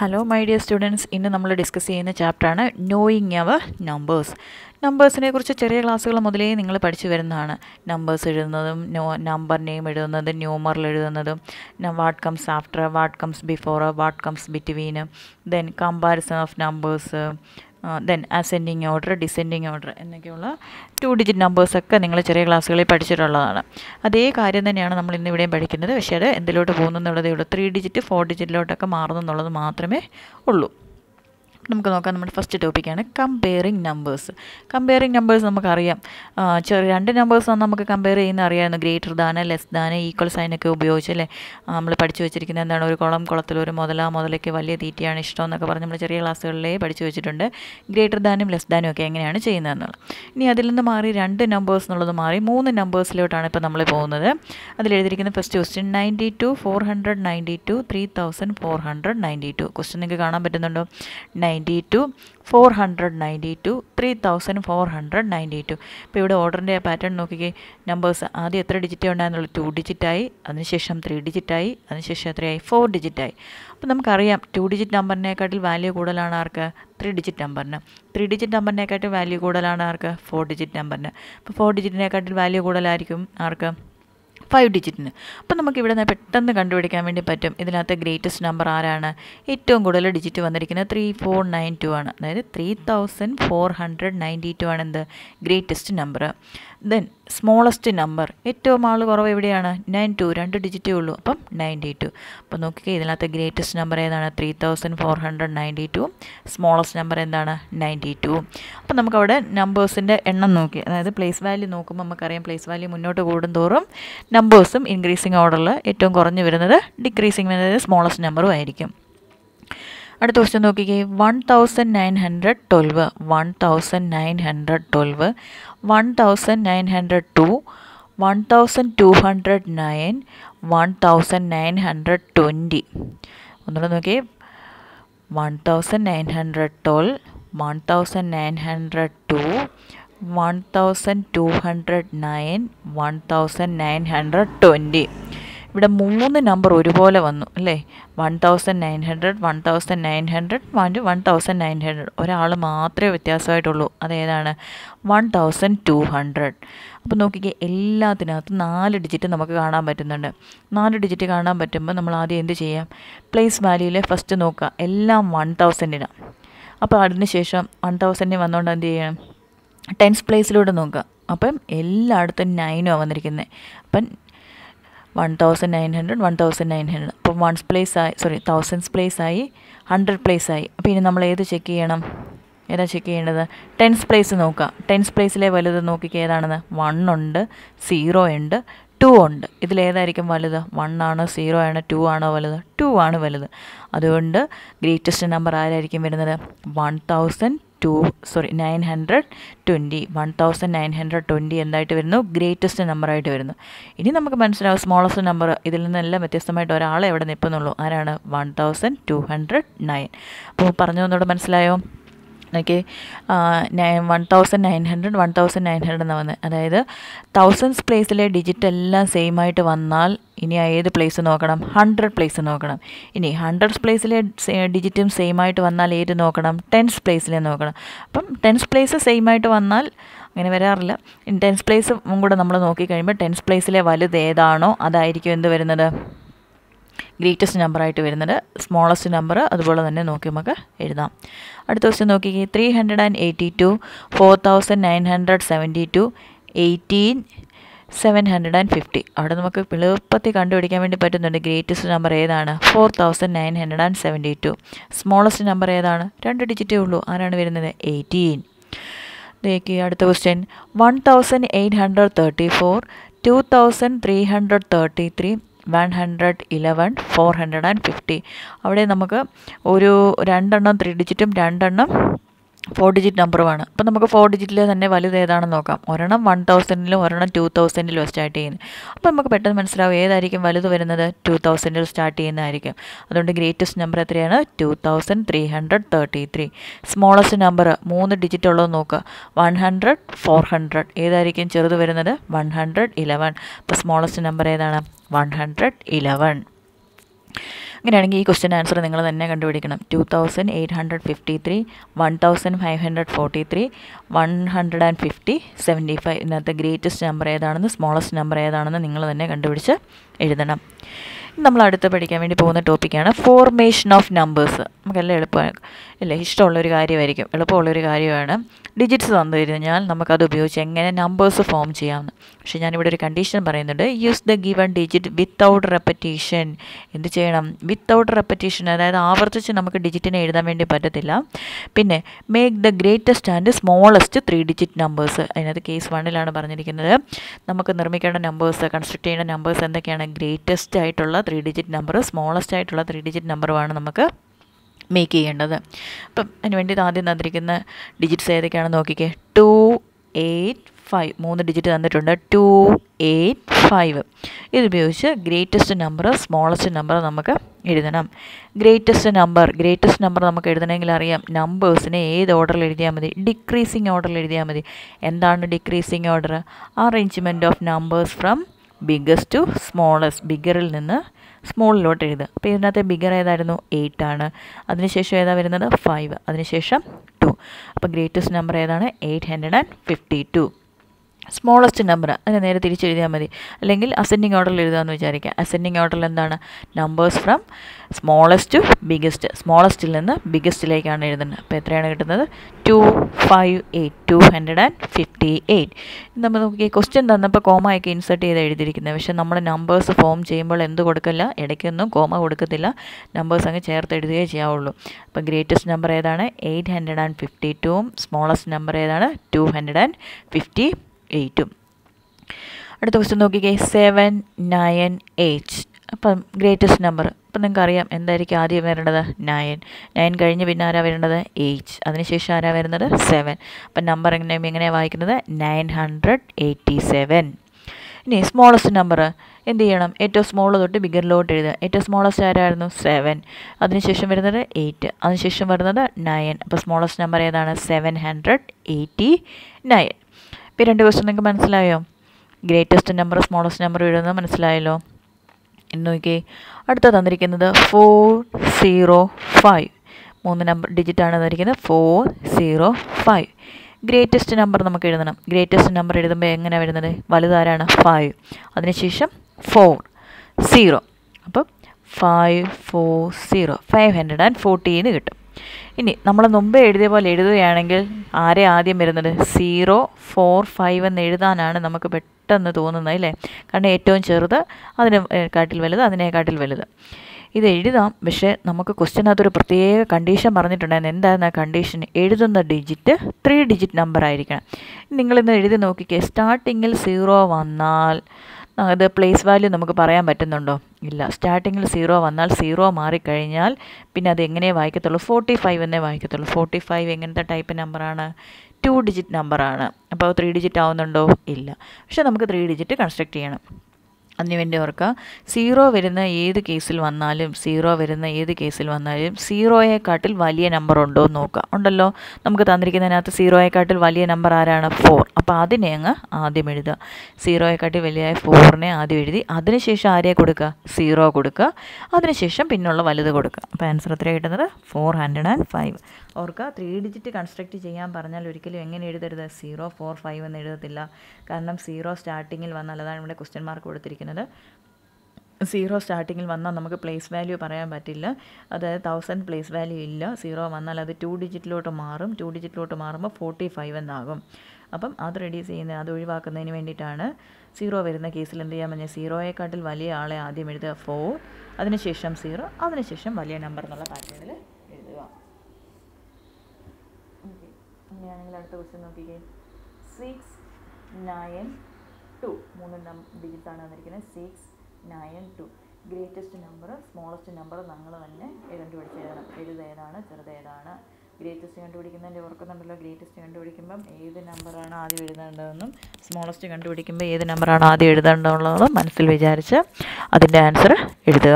Hello my dear students ഇന്ന് നമ്മൾ discuss ചെയ്യുന്ന ചാപ്റ്ററാണ് നോയിങ് അവർ നമ്പേഴ്സ് നമ്പേഴ്സിനെ കുറിച്ച് ചെറിയ ക്ലാസ്സുകൾ മുതലേ നിങ്ങൾ പഠിച്ചു വരുന്നതാണ് നമ്പേഴ്സ് എഴുതുന്നതും നോ നമ്പർ നെയിം എഴുതുന്നതും ന്യൂമറിൽ എഴുതുന്നതും what comes after what comes before what comes between then comparison of numbers then ascending order descending order എന്നൊക്കെയുള്ള ടു ഡിജിറ്റ് നമ്പേഴ്സൊക്കെ നിങ്ങൾ ചെറിയ ക്ലാസ്സുകളിൽ പഠിച്ചിട്ടുള്ളതാണ് അതേ കാര്യം തന്നെയാണ് നമ്മൾ ഇന്ന് ഇവിടെയും പഠിക്കുന്നത് പക്ഷേ അത് എന്തിലോട്ട് പോകുന്നുള്ളതേ ഉള്ളൂ ത്രീ ഡിജിറ്റ് ഫോർ ഡിജിറ്റിലോട്ടൊക്കെ മാറുന്നു എന്നുള്ളത് മാത്രമേ ഉള്ളൂ നമുക്ക് നോക്കാം നമ്മുടെ ഫസ്റ്റ് ടോപ്പിക്കാണ് കമ്പയറിങ് നമ്പേഴ്സ് കമ്പയറിങ് നമ്പേഴ്സ് നമുക്കറിയാം ചെറിയ രണ്ട് നമ്പേഴ്സ് നമുക്ക് കമ്പയർ ചെയ്യുന്ന അറിയാമായിരുന്നു greater than less than equal സൈനൊക്കെ ഉപയോഗിച്ച് അല്ലേ നമ്മൾ പഠിച്ചു വെച്ചിരിക്കുന്നത് എന്താണ് ഒരു കുളം കുളത്തിൽ ഒരു മുതല മുതലയ്ക്ക് വലിയ തീറ്റയാണ് ഇഷ്ടം എന്നൊക്കെ പറഞ്ഞ് നമ്മൾ ചെറിയ ക്ലാസ്സുകളിലേ പഠിച്ചു വെച്ചിട്ടുണ്ട് ഗ്രേറ്റർ ദാനും ലെസ് ദാനും ഒക്കെ എങ്ങനെയാണ് ചെയ്യുന്നതെന്നുള്ളത് ഇനി അതിൽ നിന്ന് മാറി രണ്ട് നമ്പേഴ്സ് എന്നുള്ളത് മാറി മൂന്ന് നമ്പേഴ്സിലോട്ടാണ് ഇപ്പോൾ നമ്മൾ പോകുന്നത് അതിലെഴുതിയിരിക്കുന്ന first question ninety two four hundred ninety two three thousand four hundred ninety two question നിങ്ങൾക്ക് കാണാൻ പറ്റുന്നുണ്ടോ ninety two four hundred ninety two three thousand four hundred ninety two ഇപ്പോൾ ഇവിടെ ഓർഡറിൻ്റെ പാറ്റേൺ നോക്കിക്കേ നമ്പേഴ്സ് ആദ്യം എത്ര ഡിജിറ്റ് ഉണ്ടായിരുന്നുള്ളൂ ടു ഡിജിറ്റായി അതിനുശേഷം ത്രീ ഡിജിറ്റായി അതിനുശേഷം എത്രയായി ഫോർ ഡിജിറ്റായി അപ്പോൾ നമുക്കറിയാം ടു ഡിജിറ്റ് നമ്പറിനെക്കാട്ടിൽ വാല്യൂ കൂടുതലാണ് ആർക്ക് ത്രീ ഡിജിറ്റ് നമ്പറിന് ത്രീ ഡിജിറ്റ് നമ്പറിനെക്കാട്ടിൽ വാല്യൂ കൂടുതലാണ് ആർക്ക് ഫോർ ഡിജിറ്റ് നമ്പറിന് അപ്പോൾ ഫോർ ഡിജിറ്റിനെക്കാട്ടിൽ വാല്യൂ കൂടുതലായിരിക്കും ആർക്ക് ഫൈവ് ഡിജിറ്റിന് അപ്പം നമുക്ക് ഇവിടെ നിന്ന് പെട്ടെന്ന് കണ്ടുപിടിക്കാൻ വേണ്ടി പറ്റും ഇതിനകത്ത് ഗ്രേറ്റസ്റ്റ് നമ്പർ ആരാണ് ഏറ്റവും കൂടുതൽ ഡിജിറ്റ് വന്നിരിക്കുന്നത് ത്രീ ഫോർ നയൻ ടു ആണ് അതായത് three thousand four hundred ninety two ആണ് എന്ത് greatest number then smallest number ഏറ്റവും ആൾ കുറവ് എവിടെയാണ് നയൻ ടു രണ്ട് ഡിജിറ്റേ ഉള്ളൂ അപ്പം നയൻറ്റി ടു അപ്പോൾ നോക്കിക്കേ ഇതിനകത്ത് ഗ്രേറ്റസ്റ്റ് നമ്പർ ഏതാണ് three thousand four hundred ninety two smallest number എന്താണ് നയൻറ്റി ടു അപ്പോൾ നമുക്കവിടെ നമ്പേഴ്സിൻ്റെ എണ്ണം നോക്കി അതായത് പ്ലേസ് വാല്യൂ നോക്കുമ്പോൾ നമുക്കറിയാം പ്ലേസ് വാല്യൂ മുന്നോട്ട് കൂടുന്തോറും നമ്പേഴ്സും ഇൻക്രീസിങ് ഓർഡറിൽ ഏറ്റവും കുറഞ്ഞു വരുന്നത് ഡിക്രീസിങ് വരുന്നത് സ്മോളസ്റ്റ് നമ്പറും ആയിരിക്കും അടുത്ത ക്വസ്റ്റ്യൻ നോക്കിക്കേ one thousand nine hundred twelve one thousand nine hundred twelve one thousand nine hundred two one thousand two hundred nine one thousand nine hundred twenty ഒന്നുകൂടെ നോക്കിയേ one thousand nine hundred twelve one thousand nine hundred two one thousand two hundred nine one thousand nine hundred twenty ഇവിടെ മൂന്ന് number ഒരുപോലെ വന്നു അല്ലേ one thousand nine hundred one thousand nine hundred one one thousand nine hundred ഒരാൾ മാത്രമേ വ്യത്യാസമായിട്ടുള്ളൂ അതേതാണ് one thousand two hundred അപ്പോൾ നോക്കിക്കേ എല്ലാത്തിനകത്തും നാല് ഡിജിറ്റ് നമുക്ക് കാണാൻ പറ്റുന്നുണ്ട് നാല് ഡിജിറ്റ് കാണാൻ പറ്റുമ്പോൾ നമ്മൾ ആദ്യം എന്ത് ചെയ്യാം പ്ലേസ് വാല്യൂയിലെ ഫസ്റ്റ് നോക്കുക എല്ലാം വൺ തൗസൻഡിനാണ് അപ്പോൾ അതിന് ശേഷം വൺ തൗസൻഡിന് വന്നുകൊണ്ട് എന്ത് ചെയ്യണം ടെൻസ് പ്ലേസിലൂടെ നോക്കുക അപ്പം എല്ലായിടത്തും നയനുമാണ് വന്നിരിക്കുന്നത് അപ്പം one thousand nine hundred one thousand nine hundred അപ്പോൾ വൺസ് പ്ലേസ് ആയി സോറി തൗസൻഡ്സ് പ്ലേസ് ആയി ഹൺഡ്രഡ് പ്ലേസ് ആയി അപ്പോൾ ഇനി നമ്മൾ ഏത് ചെക്ക് ചെയ്യണം ഏതാ ചെക്ക് ചെയ്യേണ്ടത് ടെൻസ് പ്ലേസ് നോക്കുക ടെൻസ് പ്ലേസിലെ വലുത് നോക്കിക്ക് ഏതാണെന്ന് വൺ ഉണ്ട് സീറോ ഉണ്ട് ടു ഉണ്ട് ഇതിലേതായിരിക്കും വലുത് വൺ ആണോ സീറോ ആണോ ടു ആണോ വലുത് ടു ആണ് വലുത് അതുകൊണ്ട് ഗ്രേറ്റസ്റ്റ് നമ്പർ ആരായിരിക്കും വരുന്നത് one thousand two sorry nine hundred twenty one thousand nine hundred twenty എന്തായിട്ട് വരുന്നു ഗ്രേറ്റസ്റ്റ് നമ്പറായിട്ട് വരുന്നു ഇനി നമുക്ക് മനസ്സിലാവും സ്മോളസ്റ്റ് നമ്പർ ഇതിൽ നിന്നെല്ലാം വ്യത്യസ്തമായിട്ട് ഒരാളെ എവിടെ നിൽക്കുന്നുള്ളൂ ആരാണ് one thousand two hundred nine അപ്പോൾ പറഞ്ഞു തന്നോട് മനസ്സിലായോ okay nine one thousand nine hundred one thousand nine hundred എന്ന് വന്നത് അതായത് തൗസൻഡ്സ് പ്ലേസിലെ ഡിജിറ്റ് എല്ലാം സെയിം ആയിട്ട് വന്നാൽ ഇനി ഏത് പ്ലേസ് നോക്കണം ഹൺഡ്രഡ് പ്ലേസ് നോക്കണം ഇനി ഹൺഡ്രഡ് പ്ലേസിലെ ഡിജിറ്റും സെയിം ആയിട്ട് വന്നാൽ ഏത് നോക്കണം ടെൻസ് പ്ലേസിലെ നോക്കണം അപ്പം ടെൻസ് പ്ലേസ് സെയിം ആയിട്ട് വന്നാൽ അങ്ങനെ വരാറില്ല ടെൻസ് പ്ലേസ് കൂടെ നമ്മൾ നോക്കിക്കഴിയുമ്പോൾ ടെൻസ് പ്ലേസിലെ വലുത് ഏതാണോ അതായിരിക്കും എന്ത് വരുന്നത് ഗ്രേറ്റസ്റ്റ് നമ്പറായിട്ട് വരുന്നത് സ്മോളസ്റ്റ് നമ്പർ അതുപോലെ തന്നെ നോക്കി നമുക്ക് എഴുതാം അടുത്ത ക്വസ്റ്റ്യൻ നോക്കിക്കേ three hundred and eighty two four thousand nine hundred seventy two eighteen seven hundred and fifty അവിടെ നമുക്ക് എളുപ്പത്തിൽ കണ്ടുപിടിക്കാൻ വേണ്ടി പറ്റുന്നുണ്ട് ഗ്രേറ്റസ്റ്റ് നമ്പർ ഏതാണ് four thousand nine hundred and seventy two smallest number ഏതാണ് രണ്ട് ഡിജിറ്റേ ഉള്ളൂ ആരാണ് വരുന്നത് എയ്റ്റീൻ ഇതേക്ക് അടുത്ത question one thousand eight hundred thirty four two thousand three hundred thirty three one hundred eleven four hundred and fifty അവിടെ നമുക്ക് ഒരു രണ്ടെണ്ണം ത്രീ ഡിജിറ്റും രണ്ടെണ്ണം ഫോർ ഡിജിറ്റ് നമ്പറുമാണ് അപ്പോൾ നമുക്ക് ഫോർ ഡിജിറ്റിൽ തന്നെ വലുത് ഏതാണെന്ന് നോക്കാം ഒരെണ്ണം വൺ തൗസൻഡിലും ഒരെണ്ണം ടു തൗസൻഡിലും സ്റ്റാർട്ട് ചെയ്യുന്നത് അപ്പോൾ നമുക്ക് പെട്ടെന്ന് മനസ്സിലാവും ഏതായിരിക്കും വലുത് വരുന്നത് ടു തൗസൻഡിൽ സ്റ്റാർട്ട് ചെയ്യുന്നതായിരിക്കും അതുകൊണ്ട് ഗ്രേറ്റസ്റ്റ് നമ്പർ എത്രയാണ് two thousand three hundred thirty three smallest number മൂന്ന് ഡിജിറ്റ് ഉള്ളത് നോക്കുക വൺ ഹൺഡ്രഡ് ഫോർ ഹൺഡ്രഡ് ഏതായിരിക്കും ചെറുത് വരുന്നത് വൺ ഹൺഡ്രഡ് ഇലവൻ അപ്പോൾ സ്മോളസ്റ്റ് നമ്പർ ഏതാണ് വൺ ഹൺഡ്രഡ് ഇലവൻ അങ്ങനെയാണെങ്കിൽ ഈ ക്വസ്റ്റ്യൻ ആൻസർ നിങ്ങൾ തന്നെ കണ്ടുപിടിക്കണം two thousand eight hundred fifty three one thousand five hundred forty three one hundred and fifty seventy five ഇതിനകത്ത് ഗ്രേറ്റസ്റ്റ് നമ്പർ ഏതാണെന്ന് സ്മോളസ്റ്റ് നമ്പർ ഏതാണെന്ന് നിങ്ങൾ തന്നെ കണ്ടുപിടിച്ച് എഴുതണം നമ്മൾ അടുത്ത് പഠിക്കാൻ വേണ്ടി പോകുന്ന ടോപ്പിക്കാണ് ഫോർമേഷൻ ഓഫ് നമ്പേഴ്സ് നമുക്കെല്ലാം എളുപ്പമാണ് അല്ലേ ഇഷ്ടമുള്ളൊരു കാര്യമായിരിക്കും എളുപ്പമുള്ളൊരു കാര്യമാണ് ഡിജിറ്റ്സ് തന്നു കഴിഞ്ഞാൽ നമുക്കത് ഉപയോഗിച്ച് എങ്ങനെ നമ്പേഴ്സ് ഫോം ചെയ്യാമെന്ന് പക്ഷേ ഞാനിവിടെ ഒരു കണ്ടീഷൻ പറയുന്നുണ്ട് use the given digit without repetition എന്ത് ചെയ്യണം വിത്തൗട്ട് റെപ്പറ്റീഷൻ അതായത് ആവർത്തിച്ച് നമുക്ക് ഡിജിറ്റിനെ എഴുതാൻ വേണ്ടി പറ്റത്തില്ല പിന്നെ make the greatest and smallest three digit numbers അതിനകത്ത് കേസ് വണ്ണിലാണ് പറഞ്ഞിരിക്കുന്നത് നമുക്ക് നിർമ്മിക്കേണ്ട നമ്പേഴ്സ് കൺസ്ട്രക്ട് ചെയ്യേണ്ട നമ്പേഴ്സ് എന്തൊക്കെയാണ് ഗ്രേറ്റസ്റ്റ് ആയിട്ടുള്ള ത്രീ ഡിജിറ്റ് നമ്പർ സ്മോളസ്റ്റ് ആയിട്ടുള്ള ത്രീ ഡിജിറ്റ് നമ്പറുമാണ് നമുക്ക് മേക്ക് ചെയ്യേണ്ടത് അപ്പം അതിന് വേണ്ടി ആദ്യം തന്നിരിക്കുന്ന ഡിജിറ്റ്സ് ഏതൊക്കെയാണെന്ന് നോക്കിക്കേ ടു എയ്റ്റ് ഫൈവ് മൂന്ന് ഡിജിറ്റ് തന്നിട്ടുണ്ട് ടു എയ്റ്റ് ഫൈവ് ഇതുപയോഗിച്ച് ഗ്രേറ്റസ്റ്റ് നമ്പർ സ്മോളസ്റ്റ് നമ്പർ നമുക്ക് എഴുതണം ഗ്രേറ്റസ്റ്റ് നമ്പർ ഗ്രേറ്റസ്റ്റ് നമ്പർ നമുക്ക് എഴുതണമെങ്കിൽ അറിയാം നമ്പേഴ്സിനെ ഏത് ഓർഡറിൽ എഴുതിയാൽ മതി ഡിക്രീസിങ് ഓർഡറിൽ എഴുതിയാൽ മതി എന്താണ് decreasing order arrangement of numbers from biggest to smallest ബിഗറിൽ നിന്ന് സ്മോളിലോട്ട് എഴുതുക അപ്പോൾ ഇതിനകത്ത് ബിഗർ ഏതായിരുന്നു എയ്റ്റ് ആണ് അതിനുശേഷം ഏതാ വരുന്നത് ഫൈവ് അതിനുശേഷം ടു അപ്പോൾ ഗ്രേറ്റസ്റ്റ് നമ്പർ ഏതാണ് eight hundred and fifty two smallest number അതിനെ നേരെ തിരിച്ചെഴുതിയാൽ മതി അല്ലെങ്കിൽ അസെൻഡിങ് ഓർഡറിൽ എഴുതാമെന്ന് വിചാരിക്കാം അസെൻഡിങ് ഓർഡറിൽ എന്താണ് numbers from smallest to biggest സ്മോളസ്റ്റിൽ നിന്ന് ബിഗസ്റ്റിലേക്കാണ് എഴുതുന്നത് അപ്പോൾ എത്രയാണ് കിട്ടുന്നത് two five eight two hundred and fifty eight നമ്മൾ നോക്കി ക്വസ്റ്റ്യൻ തന്നപ്പോൾ കോമയൊക്കെ ഇൻസേർട്ട് ചെയ്ത് എഴുതിയിരിക്കുന്നത് പക്ഷേ നമ്മൾ നമ്പേഴ്സ് ഫോം ചെയ്യുമ്പോൾ എന്ത് കൊടുക്കില്ല ഇടയ്ക്കൊന്നും കോമ കൊടുക്കത്തില്ല നമ്പേഴ്സ് അങ്ങ് ചേർത്ത് എഴുതുകയേ ചെയ്യാവുള്ളൂ അപ്പോൾ ഗ്രേറ്റസ്റ്റ് നമ്പർ ഏതാണ് എയ്റ്റ് ഹൺഡ്രഡ് ആൻഡ് ഫിഫ്റ്റി ടുവും സ്മോളസ്റ്റ് നമ്പർ ഏതാണ് ടു ഹൺഡ്രഡ് ആൻഡ് ഫിഫ്റ്റി എയ്റ്റും അടുത്ത ക്വസ്റ്റ്യൻ നോക്കിക്കേ സെവൻ നയൻ എയ്റ്റ് അപ്പം ഗ്രേറ്റസ്റ്റ് നമ്പർ അപ്പം നിങ്ങൾക്ക് അറിയാം എന്തായിരിക്കും ആദ്യം വരേണ്ടത് നയൻ നയൻ കഴിഞ്ഞ് പിന്നെ ആരാ വരേണ്ടത് എയ്റ്റ് അതിനുശേഷം ആരാ വരുന്നത് സെവൻ അപ്പം നമ്പർ എങ്ങനെ എങ്ങനെയാണ് വായിക്കുന്നത് നയൻ ഹൺഡ്രഡ് എയ്റ്റി സെവൻ ഇനി സ്മോളസ്റ്റ് നമ്പർ എന്ത് ചെയ്യണം ഏറ്റവും സ്മോൾ തൊട്ട് ബിഗറിലോട്ട് എഴുതുക ഏറ്റവും സ്മോളസ്റ്റ് ആരായിരുന്നു സെവൻ അതിനുശേഷം വരുന്നത് എയ്റ്റ് അതിനുശേഷം വരുന്നത് നയൻ അപ്പോൾ സ്മോളസ്റ്റ് നമ്പർ ഏതാണ് സെവൻ ഹൺഡ്രഡ് എയ്റ്റി നയൻ ഇപ്പോൾ രണ്ട് ക്വസ്റ്റ്യൻ നിങ്ങൾക്ക് മനസ്സിലായോ ഗ്രേറ്റസ്റ്റ് നമ്പർ സ്മോളസ്റ്റ് നമ്പർ എഴുതുന്നത് മനസ്സിലായല്ലോ എന്ന് നോക്കിയേ അടുത്ത തന്നിരിക്കുന്നത് ഫോർ സീറോ ഫൈവ് മൂന്ന് നമ്പർ ഡിജിറ്റാണ് തന്നിരിക്കുന്നത് four zero five greatest number നമുക്ക് എഴുതണം ഗ്രേറ്റസ്റ്റ് നമ്പർ എഴുതുമ്പോൾ എങ്ങനെയാണ് വരുന്നത് വലുതാരാണ് ഫൈവ് അതിനുശേഷം ഫോർ സീറോ അപ്പം five four zero five hundred and ഫോർട്ടീന്ന് കിട്ടും ഇനി നമ്മൾ മുമ്പേ എഴുതിയ പോലെ എഴുതുകയാണെങ്കിൽ ആരെ ആദ്യം വരുന്നത് സീറോ ഫോർ ഫൈവ് എന്ന് എഴുതാനാണ് നമുക്ക് പെട്ടെന്ന് തോന്നുന്നത് അല്ലേ കാരണം ഏറ്റവും ചെറുത് അതിന് കാട്ടിൽ വലുത് അതിനേക്കാട്ടിൽ വലുത് ഇത് എഴുതാം പക്ഷേ നമുക്ക് ക്വസ്റ്റ്യനകത്തൊരു പ്രത്യേക കണ്ടീഷൻ പറഞ്ഞിട്ടുണ്ടായിരുന്നു എന്തായിരുന്നു ആ കണ്ടീഷൻ എഴുതുന്ന ഡിജിറ്റ് ത്രീ ഡിജിറ്റ് നമ്പർ ആയിരിക്കണം നിങ്ങളിന്ന് എഴുതി നോക്കിക്കേ സ്റ്റാർട്ടിങ്ങിൽ സീറോ വന്നാൽ അത് പ്ലേസ് വാല്യൂ നമുക്ക് പറയാൻ പറ്റുന്നുണ്ടോ ഇല്ല സ്റ്റാർട്ടിങ്ങിൽ സീറോ വന്നാൽ സീറോ മാറിക്കഴിഞ്ഞാൽ പിന്നെ അത് എങ്ങനെ വായിക്കത്തുള്ളൂ ഫോർട്ടി ഫൈവ് എന്നേ വായിക്കത്തുള്ളൂ ഫോർട്ടി ഫൈവ് എങ്ങനത്തെ ടൈപ്പ് നമ്പറാണ് ടു ഡിജിറ്റ് നമ്പറാണ് അപ്പോൾ ത്രീ ഡിജിറ്റ് ആവുന്നുണ്ടോ ഇല്ല പക്ഷേ നമുക്ക് ത്രീ ഡിജിറ്റ് കൺസ്ട്രക്ട് ചെയ്യണം അതിനുവേണ്ടി ഓർക്കുക സീറോ വരുന്ന ഏത് കേസിൽ വന്നാലും സീറോ വരുന്ന ഏത് കേസിൽ വന്നാലും സീറോയെക്കാട്ടിൽ വലിയ നമ്പർ ഉണ്ടോ എന്ന് നോക്കുക ഉണ്ടല്ലോ നമുക്ക് തന്നിരിക്കുന്നതിനകത്ത് സീറോയെക്കാട്ടിൽ വലിയ നമ്പർ ആരാണ് ഫോർ അപ്പോൾ അതിനെ അങ്ങ് ആദ്യം എഴുതുക സീറോയെക്കാട്ടിൽ വലിയ ഫോറിനെ ആദ്യം എഴുതി അതിനുശേഷം ആരെ കൊടുക്കുക സീറോ കൊടുക്കുക അതിനുശേഷം പിന്നുള്ള വലുത് കൊടുക്കുക അപ്പോൾ ആൻസർ എത്ര കിട്ടുന്നത് ഫോർ ഹൺഡ്രഡ് ആൻഡ് ഫൈവ് ഓർക്കുക ത്രീ ഡിജിറ്റ് കൺസ്ട്രക്റ്റ് ചെയ്യാൻ പറഞ്ഞാൽ ഒരിക്കലും എങ്ങനെ എഴുതരുത് സീറോ ഫോർ ഫൈവ് എന്ന് എഴുതത്തില്ല കാരണം സീറോ സ്റ്റാർട്ടിങ്ങിൽ വന്നാൽ അതാണ് ഇവിടെ ക്വസ്റ്റ്യൻ മാർക്ക് കൊടുത്തിരിക്കുന്നത് സീറോ സ്റ്റാർട്ടിങ്ങിൽ വന്നാൽ നമുക്ക് പ്ലേസ് വാല്യൂ പറയാൻ പറ്റില്ല അതായത് തൗസൻഡ് പ്ലേസ് വാല്യൂ ഇല്ല സീറോ വന്നാൽ അത് ടു ഡിജിറ്റിലോട്ട് മാറും ടു ഡിജിറ്റിലോട്ട് മാറുമ്പോൾ ഫോർട്ടി ഫൈവ് എന്നാകും അപ്പം അത് റെഡ്യൂസ് ചെയ്യുന്ന അത് ഒഴിവാക്കുന്നതിന് വേണ്ടിയിട്ടാണ് സീറോ വരുന്ന കേസിൽ എന്ത് ചെയ്യാൻ പറഞ്ഞാൽ സീറോയെക്കാട്ടിൽ വലിയ ആളെ ആദ്യം എഴുതുക ഫോർ അതിനുശേഷം സീറോ അതിനുശേഷം വലിയ നമ്പർ എന്നുള്ള പാറ്റേണിൽ എഴുതുക ഓക്കെ അങ്ങനെയാണെങ്കിൽ അടുത്ത ക്വസ്റ്റ്യൻ നോക്കിക്കേ സിക്സ് നയൻ ടു മൂന്ന് ഡിജിറ്റ്സ് ആണ് തന്നിരിക്കുന്നത് six nine two greatest number smallest number നമ്മൾ തന്നെ കണ്ടുപിടിച്ച് എഴുതണം വലുത് ഏതാണ് ചെറുത് ഏതാണ് ഗ്രേറ്റസ്റ്റ് കണ്ടുപിടിക്കുന്നതിൻ്റെ ഓർക്കുന്നുണ്ടല്ലോ ഗ്രേറ്റസ്റ്റ് കണ്ടുപിടിക്കുമ്പം ഏത് നമ്പറാണ് ആദ്യം എഴുതേണ്ടതെന്നും സ്മോളസ്റ്റ് കണ്ടുപിടിക്കുമ്പോൾ ഏത് നമ്പറാണ് ആദ്യം എഴുതേണ്ടതെന്നുള്ളതും മനസ്സിൽ വിചാരിച്ച് അതിൻ്റെ ആൻസർ എഴുതുക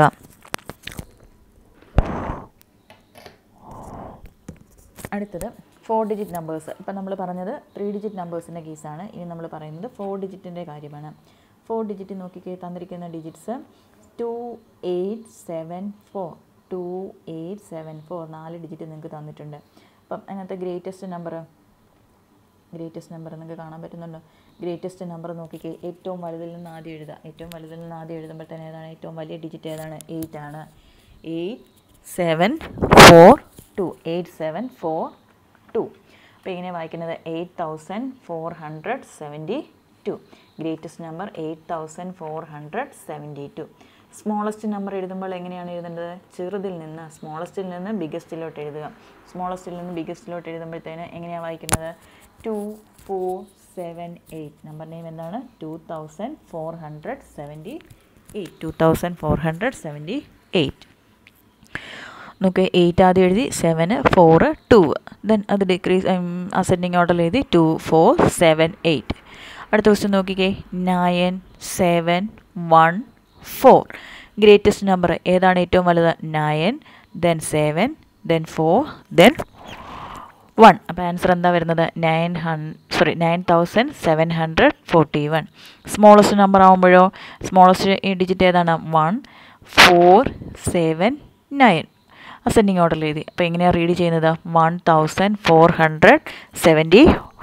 അടുത്തത് ഫോർ ഡിജിറ്റ് നമ്പേഴ്സ് ഇപ്പം നമ്മൾ പറഞ്ഞത് ത്രീ ഡിജിറ്റ് നമ്പേഴ്സിൻ്റെ കേസാണ് ഇനി നമ്മൾ പറയുന്നത് ഫോർ ഡിജിറ്റിൻ്റെ കാര്യമാണ് ഫോർ ഡിജിറ്റ് നോക്കിക്കേ തന്നിരിക്കുന്ന digits two eight seven four two eight seven four നാല് ഡിജിറ്റ് നിങ്ങൾക്ക് തന്നിട്ടുണ്ട് അപ്പം അതിനകത്ത് ഗ്രേറ്റസ്റ്റ് നമ്പർ ഗ്രേറ്റസ്റ്റ് നമ്പർ നിങ്ങൾക്ക് കാണാൻ പറ്റുന്നുണ്ടോ ഗ്രേറ്റസ്റ്റ് നമ്പർ നോക്കിക്കേ ഏറ്റവും വലുതിൽ നിന്ന് ആദ്യം എഴുതുക ഏറ്റവും വലുതിൽ നിന്ന് ആദ്യം എഴുതുമ്പോൾ തന്നെ ഏതാണ് ഏറ്റവും വലിയ ഡിജിറ്റ് ഏതാണ് എയ്റ്റ് ആണ് eight seven four two eight seven four two അപ്പോൾ ഇങ്ങനെ വായിക്കുന്നത് eight thousand four hundred seventy two greatest number eight thousand four hundred seventy two smallest number എഴുതുമ്പോൾ എങ്ങനെയാണ് എഴുതേണ്ടത് ചെറുതിൽ നിന്ന് സ്മോളസ്റ്റിൽ നിന്ന് ബിഗസ്റ്റിലോട്ട് എഴുതുക സ്മോളസ്റ്റിൽ നിന്ന് ബിഗസ്റ്റിലോട്ട് എഴുതുമ്പോഴത്തേന് എങ്ങനെയാണ് വായിക്കുന്നത് two four seven eight number name എന്താണ് two thousand four hundred seventy eight two thousand four hundred seventy eight നമുക്ക് എയ്റ്റ് ആദ്യം എഴുതി സെവന് ഫോറ് ടു ദെൻ അത് ഡിക്രീസ് അസെൻഡിങ് ഓർഡറിൽ എഴുതി ടു ഫോർ സെവൻ എയ്റ്റ് അടുത്ത ക്വസ്റ്റ്യൻ നോക്കിക്കേ nine seven one four greatest number ഏതാണ് ഏറ്റവും വലുത് nine then seven then four then one അപ്പോൾ ആൻസർ എന്താ വരുന്നത് nine hun sorry nine thousand seven hundred forty one smallest number ആകുമ്പോഴോ സ്മോളസ്റ്റ് ഡിജിറ്റ് ഏതാണ് one four seven nine ascending ഓർഡറിൽ എഴുതി അപ്പോൾ എങ്ങനെയാണ് റീഡ് ചെയ്യുന്നത് one thousand four hundred seventy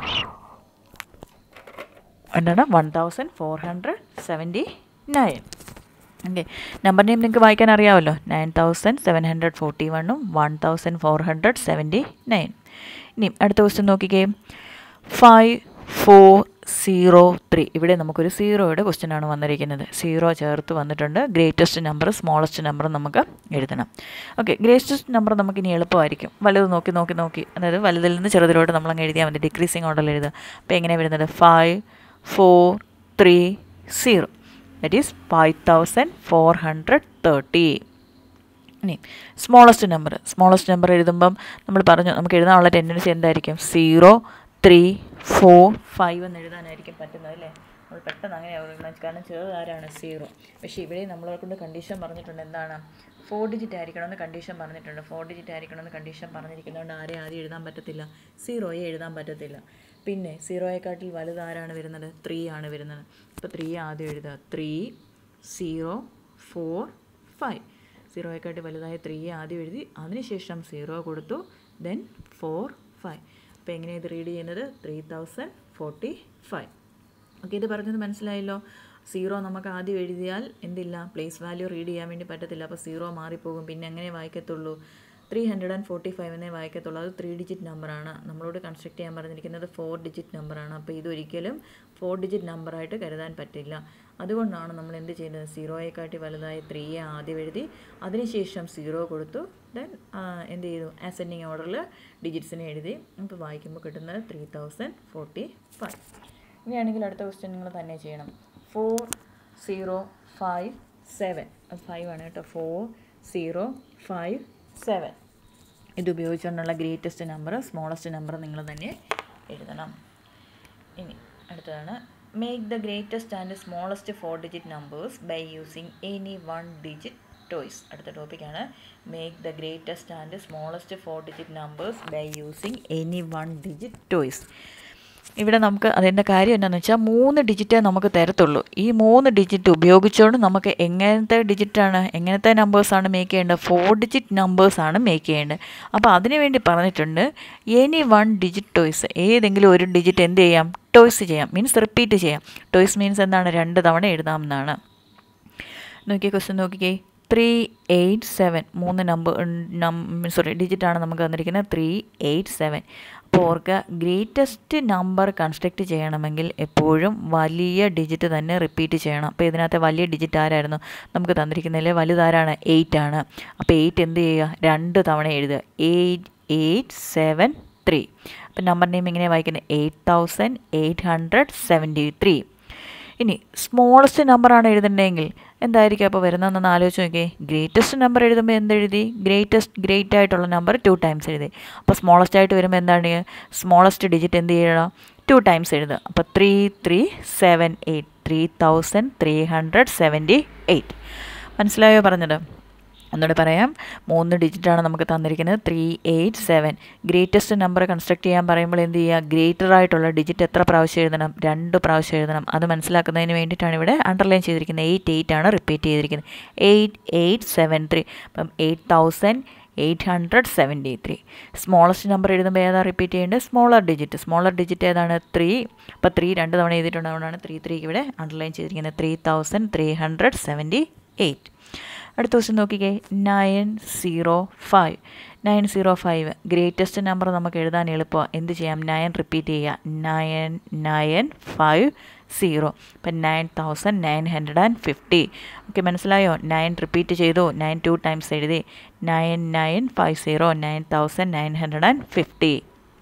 എന്താണ് one thousand four hundred seventy nine okay number name നിങ്ങൾക്ക് വായിക്കാൻ അറിയാമല്ലോ nine thousand seven hundred forty വണ്ണും one thousand four hundred seventy nine ഇനി അടുത്ത ക്വസ്റ്റ്യൻ നോക്കിക്കേ ഫൈവ് ഫോർ സീറോ ത്രീ ഇവിടെ നമുക്കൊരു സീറോയുടെ ക്വസ്റ്റ്യൻ ആണ് വന്നിരിക്കുന്നത് സീറോ ചേർത്ത് വന്നിട്ടുണ്ട് ഗ്രേറ്റസ്റ്റ് നമ്പർ സ്മോളസ്റ്റ് നമ്പർ നമുക്ക് എഴുതണം ഓക്കെ ഗ്രേറ്റസ്റ്റ് നമ്പർ നമുക്ക് ഇനി എളുപ്പമായിരിക്കും വലുത് നോക്കി നോക്കി നോക്കി അതായത് വലുതിൽ നിന്ന് ചെറുതിലോട്ട് നമ്മളങ്ങ് എഴുതിയാൽ മതി ഡിക്രീസിങ് ഓർഡറിൽ എഴുതുക അപ്പോൾ എങ്ങനെ വരുന്നത് five four three zero that is five thousand four hundred thirty ഇനി സ്മോളസ്റ്റ് നമ്പർ സ്മോളസ്റ്റ് നമ്പർ എഴുതുമ്പം നമ്മൾ പറഞ്ഞു നമുക്ക് എഴുതാനുള്ള ടെൻഡൻസി എന്തായിരിക്കും സീറോ ത്രീ ഫോർ ഫൈവ് എന്ന് എഴുതാനായിരിക്കും പറ്റുന്നത് അല്ലേ നമ്മൾ പെട്ടെന്ന് അങ്ങനെ എഴുതണം കാരണം ചെറുതാരാണ് സീറോ പക്ഷേ ഇവിടെ നമ്മളെ കൊണ്ട് കണ്ടീഷൻ പറഞ്ഞിട്ടുണ്ട് എന്താണ് ഫോർ ഡിജിറ്റ് ആയിരിക്കണമെന്ന് കണ്ടീഷൻ പറഞ്ഞിട്ടുണ്ട് ഫോർ ഡിജിറ്റ് ആയിരിക്കണമെന്ന് കണ്ടീഷൻ പറഞ്ഞിരിക്കുന്നതുകൊണ്ട് ആരെയും ആദ്യം എഴുതാൻ പറ്റത്തില്ല സീറോയെ എഴുതാൻ പറ്റത്തില്ല പിന്നെ സീറോയെക്കാട്ടിൽ വലുത് ആരാണ് വരുന്നത് ത്രീ ആണ് വരുന്നത് അപ്പോൾ ത്രീ ആദ്യം എഴുതുക ത്രീ സീറോ ഫോർ ഫൈവ് സീറോയെക്കാട്ടി വലുതായ ത്രീ ആദ്യം എഴുതി അതിനുശേഷം സീറോ കൊടുത്തു ദെൻ ഫോർ ഫൈവ് അപ്പോൾ എങ്ങനെയാണ് ഇത് റീഡ് ചെയ്യുന്നത് three thousand forty five okay ഇത് പറഞ്ഞത് മനസ്സിലായല്ലോ സീറോ നമുക്ക് ആദ്യം എഴുതിയാൽ എന്തില്ല പ്ലേസ് വാല്യൂ റീഡ് ചെയ്യാൻ വേണ്ടി പറ്റത്തില്ല അപ്പോൾ സീറോ മാറിപ്പോകും പിന്നെ എങ്ങനെ വായിക്കത്തുള്ളൂ ത്രീ ഹൺഡ്രഡ് ആൻഡ് ഫോർട്ടി ഫൈവിനെ വായിക്കത്തുള്ളൂ അത് ത്രീ ഡിജിറ്റ് നമ്പറാണ് നമ്മളോട് കൺസ്ട്രക്ട് ചെയ്യാൻ പറഞ്ഞിരിക്കുന്നത് ഫോർ ഡിജിറ്റ് നമ്പറാണ് അപ്പോൾ ഇതൊരിക്കലും ഫോർ ഡിജിറ്റ് നമ്പറായിട്ട് കരുതാൻ പറ്റില്ല അതുകൊണ്ടാണ് നമ്മൾ എന്ത് ചെയ്യുന്നത് സീറോയെക്കാട്ടി വലുതായ ത്രീയെ ആദ്യം എഴുതി അതിനുശേഷം സീറോ കൊടുത്തു ദെൻ എന്ത് ചെയ്തു അസെൻഡിങ് ഓർഡറിൽ ഡിജിറ്റ്സിനെ എഴുതി നമുക്ക് വായിക്കുമ്പോൾ കിട്ടുന്നത് ത്രീ തൗസൻഡ് ഫോർട്ടി ഫൈവ് ഇനിയാണെങ്കിൽ അടുത്ത ക്വസ്റ്റ്യൻ നിങ്ങൾ തന്നെ ചെയ്യണം four zero five seven five ആണ് കേട്ടോ ഫോർ സീറോ ഫൈവ് സെവൻ ഇത് ഉപയോഗിച്ചുകൊണ്ടുള്ള ഗ്രേറ്റസ്റ്റ് നമ്പർ സ്മോളസ്റ്റ് നമ്പർ നിങ്ങൾ തന്നെ എഴുതണം ഇനി അടുത്തതാണ് make the greatest and smallest four digit numbers by using any one digit twice അടുത്ത ടോപ്പിക്കാണ് make the greatest and smallest four digit numbers by using any one digit twice ഇവിടെ നമുക്ക് അതിൻ്റെ കാര്യം എന്താണെന്ന് വെച്ചാൽ മൂന്ന് ഡിജിറ്റേ നമുക്ക് തരത്തുള്ളൂ ഈ മൂന്ന് ഡിജിറ്റ് ഉപയോഗിച്ചുകൊണ്ട് നമുക്ക് എങ്ങനത്തെ ഡിജിറ്റാണ് എങ്ങനത്തെ നമ്പേഴ്സാണ് മേക്ക് ചെയ്യേണ്ടത് ഫോർ ഡിജിറ്റ് നമ്പേഴ്സാണ് മേക്ക് ചെയ്യേണ്ടത് അപ്പോൾ അതിനു വേണ്ടി പറഞ്ഞിട്ടുണ്ട് എനി വൺ ഡിജിറ്റ് ടോയ്സ് ഏതെങ്കിലും ഒരു ഡിജിറ്റ് എന്ത് ചെയ്യാം ടോയ്സ് ചെയ്യാം മീൻസ് റിപ്പീറ്റ് ചെയ്യാം ടോയ്സ് മീൻസ് എന്താണ് രണ്ട് തവണ എഴുതാമെന്നാണ് നോക്കിയേ ക്വസ്റ്റ്യൻ നോക്കിക്കേ ത്രീ എയ്റ്റ് സെവൻ മൂന്ന് നമ്പർ സോറി ഡിജിറ്റാണ് നമുക്ക് തന്നിരിക്കുന്നത് ത്രീ എയ്റ്റ് സെവൻ അപ്പോൾ ഓർക്കുക ഗ്രേറ്റസ്റ്റ് നമ്പർ കൺസ്ട്രക്റ്റ് ചെയ്യണമെങ്കിൽ എപ്പോഴും വലിയ ഡിജിറ്റ് തന്നെ റിപ്പീറ്റ് ചെയ്യണം അപ്പോൾ ഇതിനകത്തെ വലിയ ഡിജിറ്റ് ആരായിരുന്നു നമുക്ക് തന്നിരിക്കുന്നതിൽ വലുതാരാണ് എയ്റ്റ് ആണ് അപ്പോൾ എയ്റ്റ് എന്ത് ചെയ്യുക രണ്ട് തവണ എഴുതുക എയ്റ്റ് എയ്റ്റ് സെവൻ ത്രീ അപ്പം നമ്പർ നെയിം എങ്ങനെ വായിക്കുന്നത് eight thousand eight hundred seventy three ഇനി സ്മോളസ്റ്റ് നമ്പറാണ് എഴുതേണ്ടതെങ്കിൽ എന്തായിരിക്കും അപ്പോൾ വരുന്നതെന്നൊന്ന് ആലോചിച്ച് നോക്കിയേ ഗ്രേറ്റസ്റ്റ് നമ്പർ എഴുതുമ്പോൾ എന്തെഴുതി ഗ്രേറ്റസ്റ്റ് ഗ്രേറ്റ് ആയിട്ടുള്ള നമ്പർ ടു ടൈംസ് എഴുതി അപ്പോൾ സ്മോളസ്റ്റ് ആയിട്ട് വരുമ്പോൾ എന്താണ് സ്മോളസ്റ്റ് ഡിജിറ്റ് എന്ത് ചെയ്യണം ടു ടൈംസ് എഴുതുക അപ്പോൾ three three seven eight three thousand three hundred seventy eight മനസ്സിലായോ പറഞ്ഞത് ഒന്നുകൂടെ പറയാം മൂന്ന് ഡിജിറ്റാണ് നമുക്ക് തന്നിരിക്കുന്നത് three eight seven greatest number construct ചെയ്യാൻ പറയുമ്പോൾ എന്ത് ചെയ്യുക ഗ്രേറ്റർ ആയിട്ടുള്ള ഡിജിറ്റ് എത്ര പ്രാവശ്യം എഴുതണം രണ്ട് പ്രാവശ്യം എഴുതണം അത് മനസ്സിലാക്കുന്നതിന് വേണ്ടിയിട്ടാണ് ഇവിടെ അണ്ടർലൈൻ ചെയ്തിരിക്കുന്നത് എയ്റ്റ് എയ്റ്റ് ആണ് റിപ്പീറ്റ് ചെയ്തിരിക്കുന്നത് എയ്റ്റ് എയ്റ്റ് സെവൻ ത്രീ അപ്പം eight thousand eight hundred seventy three smallest number എഴുതുമ്പോൾ ഏതാ റിപ്പീറ്റ് ചെയ്യേണ്ടത് സ്മോളർ ഡിജിറ്റ് സ്മോളർ ഡിജിറ്റ് ഏതാണ് ത്രീ അപ്പോൾ ത്രീ രണ്ട് തവണ എഴുതിയിട്ടുണ്ട് അതുകൊണ്ടാണ് ത്രീ ത്രീക്ക് ഇവിടെ അണ്ടർലൈൻ ചെയ്തിരിക്കുന്നത് three thousand three hundred seventy eight അടുത്ത ക്വസ്റ്റ്യൻ നോക്കിക്കേ nine zero five nine zero five greatest number നമുക്ക് എഴുതാൻ എളുപ്പമാണ് എന്ത് ചെയ്യാം നയൻ റിപ്പീറ്റ് ചെയ്യുക നയൻ നയൻ ഫൈവ് സീറോ ഇപ്പം nine thousand nine hundred and fifty okay മനസ്സിലായോ നയൻ റിപ്പീറ്റ് ചെയ്തു നയൻ ടു ടൈംസ് എഴുതി nine nine five zero nine thousand nine hundred and fifty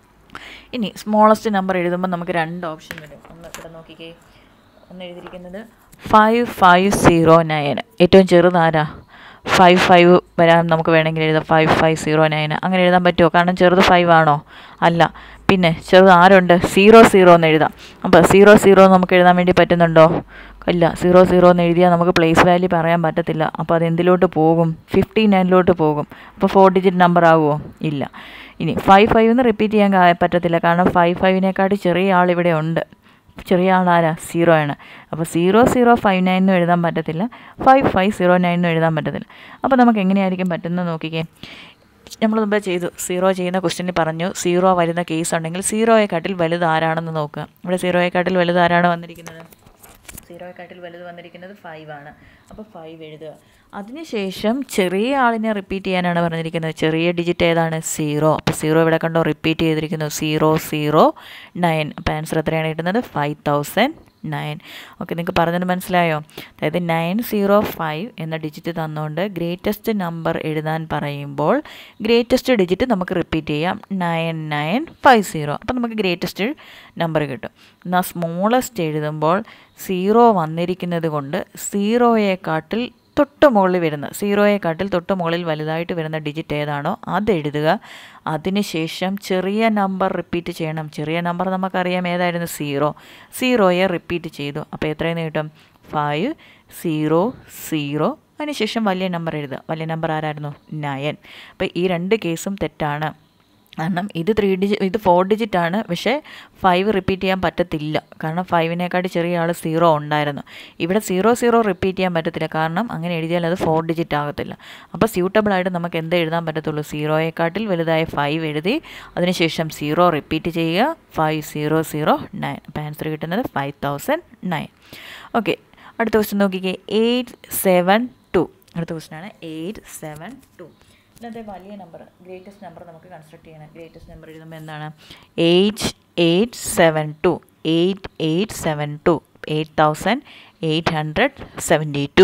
ഇനി സ്മോളസ്റ്റ് നമ്പർ എഴുതുമ്പോൾ നമുക്ക് രണ്ട് ഓപ്ഷൻ വരും ഒന്ന് ഇവിടെ നോക്കിക്കേ ഒന്ന് എഴുതിയിരിക്കുന്നത് ഫൈവ് ഫൈവ് സീറോ നയൻ ഏറ്റവും ചെറുതാരാ ഫൈവ് ഫൈവ് വരാൻ നമുക്ക് വേണമെങ്കിൽ എഴുതാം ഫൈവ് ഫൈവ് സീറോ നയൻ അങ്ങനെ എഴുതാൻ പറ്റുമോ കാരണം ചെറുത് ഫൈവ് ആണോ അല്ല പിന്നെ ചെറുത് ആരുണ്ട് സീറോ സീറോ എന്ന് എഴുതാം അപ്പോൾ സീറോ സീറോ നമുക്ക് എഴുതാൻ വേണ്ടി പറ്റുന്നുണ്ടോ ഇല്ല സീറോ സീറോ എന്ന് എഴുതിയാൽ നമുക്ക് പ്ലേസ് വാല്യൂ പറയാൻ പറ്റത്തില്ല അപ്പോൾ അത് എന്തിലോട്ട് പോകും ഫിഫ്റ്റി നയനിലോട്ട് പോകും അപ്പോൾ ഫോർ ഡിജിറ്റ് നമ്പർ ആകുമോ ഇല്ല ഇനി ഫൈവ് ഫൈവ് എന്ന് റിപ്പീറ്റ് ചെയ്യാൻ കാ- പറ്റത്തില്ല കാരണം ഫൈവ് ഫൈവിനെക്കാട്ടി ചെറിയ ആൾ ഇവിടെ ഉണ്ട് ചെറിയ ആളാരാ സീറോ ആണ് അപ്പോൾ സീറോ സീറോ ഫൈവ് നയൻ എന്നും എഴുതാൻ പറ്റത്തില്ല ഫൈവ് ഫൈവ് സീറോ നയൻ എന്നും എഴുതാൻ പറ്റത്തില്ല അപ്പോൾ നമുക്ക് എങ്ങനെയായിരിക്കും പറ്റുന്നത് നോക്കിക്കേ നമ്മൾ മുമ്പേ ചെയ്തു സീറോ ചെയ്യുന്ന ക്വസ്റ്റ്യനിൽ പറഞ്ഞു സീറോ വരുന്ന കേസ് ഉണ്ടെങ്കിൽ സീറോയെക്കാട്ടിൽ വലുത് ആരാണെന്ന് നോക്കുക ഇവിടെ സീറോയെക്കാട്ടിൽ വലുത് ആരാണ് വന്നിരിക്കുന്നത് സീറോയെക്കാട്ടിൽ വലുത് വന്നിരിക്കുന്നത് ഫൈവ് ആണ് അപ്പോൾ ഫൈവ് എഴുതുക അതിനുശേഷം ചെറിയ ആളിനെ റിപ്പീറ്റ് ചെയ്യാനാണ് പറഞ്ഞിരിക്കുന്നത് ചെറിയ ഡിജിറ്റ് ഏതാണ് സീറോ അപ്പോൾ സീറോ ഇവിടെ കണ്ടോ റിപ്പീറ്റ് ചെയ്തിരിക്കുന്നു സീറോ സീറോ നയൻ അപ്പോൾ ആൻസർ എത്രയാണ് കിട്ടുന്നത് ഫൈവ് തൗസൻഡ് നയൻ ഓക്കെ നിങ്ങൾക്ക് പറഞ്ഞത് മനസ്സിലായോ അതായത് നയൻ സീറോ ഫൈവ് എന്ന ഡിജിറ്റ് തന്നുകൊണ്ട് ഗ്രേറ്റസ്റ്റ് നമ്പർ എഴുതാൻ പറയുമ്പോൾ ഗ്രേറ്റസ്റ്റ് ഡിജിറ്റ് നമുക്ക് റിപ്പീറ്റ് ചെയ്യാം നയൻ നയൻ ഫൈവ് സീറോ അപ്പോൾ നമുക്ക് ഗ്രേറ്റസ്റ്റ് നമ്പർ കിട്ടും എന്നാൽ സ്മോളസ്റ്റ് എഴുതുമ്പോൾ സീറോ വന്നിരിക്കുന്നത് കൊണ്ട് സീറോയെക്കാട്ടിൽ തൊട്ട് മുകളിൽ വരുന്ന സീറോയെക്കാട്ടിൽ തൊട്ട് മുകളിൽ വലുതായിട്ട് വരുന്ന ഡിജിറ്റ് ഏതാണോ അത് എഴുതുക അതിനുശേഷം ചെറിയ നമ്പർ റിപ്പീറ്റ് ചെയ്യണം ചെറിയ നമ്പർ നമുക്കറിയാം ഏതായിരുന്നു സീറോ സീറോയെ റിപ്പീറ്റ് ചെയ്തു അപ്പോൾ എത്രയെന്ന് കിട്ടും ഫൈവ് സീറോ സീറോ അതിനുശേഷം വലിയ നമ്പർ എഴുതുക വലിയ നമ്പർ ആരായിരുന്നു നയൻ അപ്പോൾ ഈ രണ്ട് കേസും തെറ്റാണ് കാരണം ഇത് ത്രീ ഡിജി ഇത് ഫോർ ഡിജിറ്റ് ആണ് പക്ഷേ ഫൈവ് റിപ്പീറ്റ് ചെയ്യാൻ പറ്റത്തില്ല കാരണം ഫൈവിനെക്കാട്ടി ചെറിയ ആൾ സീറോ ഉണ്ടായിരുന്നു ഇവിടെ സീറോ സീറോ റിപ്പീറ്റ് ചെയ്യാൻ പറ്റത്തില്ല കാരണം അങ്ങനെ എഴുതിയാൽ അത് ഫോർ ഡിജിറ്റ് ആകത്തില്ല അപ്പോൾ സ്യൂട്ടബിൾ ആയിട്ട് നമുക്ക് എന്ത് എഴുതാൻ പറ്റത്തുള്ളൂ സീറോയെക്കാട്ടിൽ വലുതായ ഫൈവ് എഴുതി അതിനുശേഷം സീറോ റിപ്പീറ്റ് ചെയ്യുക ഫൈവ് സീറോ സീറോ നയൻ അപ്പോൾ ആൻസർ കിട്ടുന്നത് ഫൈവ് തൗസൻഡ് നയൻ ഓക്കെ അടുത്ത ക്വസ്റ്റ്യൻ നോക്കിക്കേ എയ്റ്റ് സെവൻ ടു അടുത്ത ക്വസ്റ്റ്യൻ ആണ് എയ്റ്റ് സെവൻ ടു ഇന്നത്തെ വലിയ നമ്പർ ഗ്രേറ്റസ്റ്റ് നമ്പർ നമുക്ക് കൺസ്ട്രക്ട് ചെയ്യണം ഗ്രേറ്റസ്റ്റ് നമ്പർ എഴുതുമ്പോൾ എന്താണ് eight eight seven two eight eight seven two eight thousand eight hundred seventy two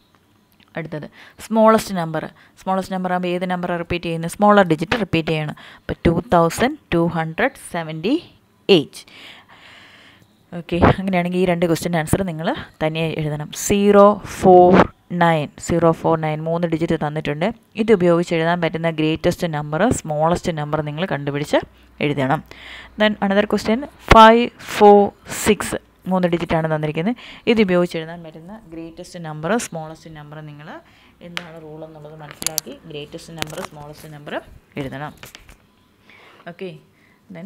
അടുത്തത് സ്മോളസ്റ്റ് നമ്പർ സ്മോളസ്റ്റ് നമ്പർ ആകുമ്പോൾ ഏത് നമ്പർ റിപ്പീറ്റ് ചെയ്യുന്നത് സ്മോളർ ഡിജിറ്റ് റിപ്പീറ്റ് ചെയ്യണം അപ്പോൾ two thousand two hundred seventy eight okay അങ്ങനെയാണെങ്കിൽ ഈ രണ്ട് ക്വസ്റ്റ്യൻ ആൻസർ നിങ്ങൾ തനിയെ എഴുതണം zero four nine zero four nine മൂന്ന് ഡിജിറ്റ് തന്നിട്ടുണ്ട് ഇത് ഉപയോഗിച്ച് എഴുതാൻ പറ്റുന്ന ഗ്രേറ്റസ്റ്റ് നമ്പർ സ്മോളസ്റ്റ് നമ്പർ നിങ്ങൾ കണ്ടുപിടിച്ച് എഴുതണം then another question five four six മൂന്ന് ഡിജിറ്റാണ് തന്നിരിക്കുന്നത് ഇത് ഉപയോഗിച്ച് എഴുതാൻ പറ്റുന്ന ഗ്രേറ്റസ്റ്റ് നമ്പർ സ്മോളസ്റ്റ് നമ്പർ നിങ്ങൾ എന്താണ് റൂൾ എന്നുള്ളത് മനസ്സിലാക്കി ഗ്രേറ്റസ്റ്റ് നമ്പർ സ്മോളസ്റ്റ് നമ്പർ എഴുതണം ഓക്കെ ദെൻ